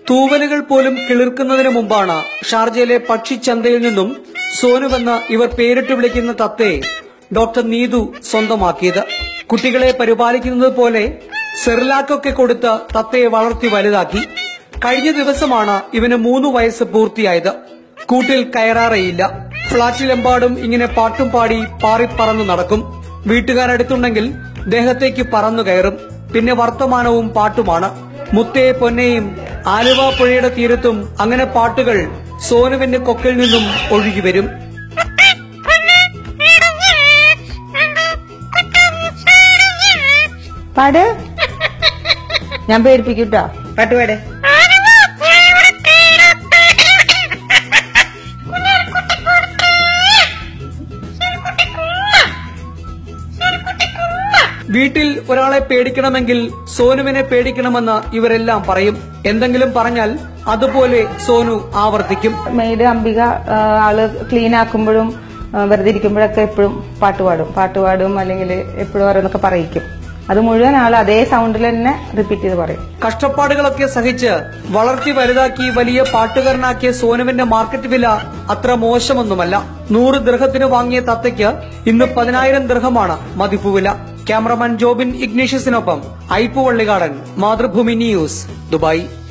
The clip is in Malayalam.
തൂവലുകൾ പോലും കിളിർക്കുന്നതിന് മുമ്പാണ് ഷാർജയിലെ പക്ഷിച്ചന്തയിൽ നിന്നും സോനുവെന്ന ഇവർ പേരിട്ട് വിളിക്കുന്ന തത്തയെ ഡോക്ടർ നീതു സ്വന്തമാക്കിയത് കുട്ടികളെ പരിപാലിക്കുന്നത് പോലെ സെറിലാക്കൊക്കെ കൊടുത്ത് തത്തയെ വളർത്തി വലുതാക്കി കഴിഞ്ഞ ദിവസമാണ് ഇവന് മൂന്ന് വയസ്സ് പൂർത്തിയായത് കൂട്ടിൽ കയറാറേയില്ല ഫ്ളാറ്റിലെമ്പാടും ഇങ്ങനെ പാട്ടും പാടി പാറിപ്പറന്നു നടക്കും വീട്ടുകാരടുത്തുണ്ടെങ്കിൽ ദേഹത്തേക്ക് പറന്നു കയറും പിന്നെ വർത്തമാനവും പാട്ടുമാണ് മുത്തേ പൊന്നെയും ആലുവ പുഴയുടെ തീരത്തും അങ്ങനെ പാട്ടുകൾ സോനുവിന്റെ കൊക്കിൽ നിന്നും ഒഴുകി വരും പാട് ഞാൻ പേടിപ്പിക്കൂട്ടോ പാട്ട് പാട് വീട്ടിൽ ഒരാളെ പേടിക്കണമെങ്കിൽ സോനുവിനെ പേടിക്കണമെന്ന് ഇവരെല്ലാം പറയും എന്തെങ്കിലും പറഞ്ഞാൽ അതുപോലെ സോനു ആവർത്തിക്കും മെയ്ഡ് അംബിക ആ, ആള് ക്ലീൻ ആക്കുമ്പോഴും ആ, വെറുതെ ഇരിക്കുമ്പോഴൊക്കെ എപ്പോഴും പാട്ട് പാടും പാട്ട് പാടും അല്ലെങ്കിൽ എപ്പോഴും ഓരോന്നൊക്കെ പറയിക്കും അത് മുഴുവൻ ആൾ അതേ സൗണ്ടിൽ തന്നെ റിപ്പീറ്റ് ചെയ്ത് പറയും കഷ്ടപ്പാടുകളൊക്കെ സഹിച്ച് വളർത്തി വലുതാക്കി വലിയ പാട്ടുകാരനാക്കിയ സോനുവിന്റെ മാർക്കറ്റ് വില അത്ര മോശമൊന്നുമല്ല നൂറ് ദൃഹത്തിന് വാങ്ങിയ തത്തയ്ക്ക് ഇന്ന് പതിനായിരം ദൃഹമാണ് മതിപ്പു വില ക്യാമറമാൻ ജോബിൻ ഇഗ്നീഷ്യസിനൊപ്പം ഐപ്പു വള്ളികാടൻ മാതൃഭൂമി ന്യൂസ് ദുബായ്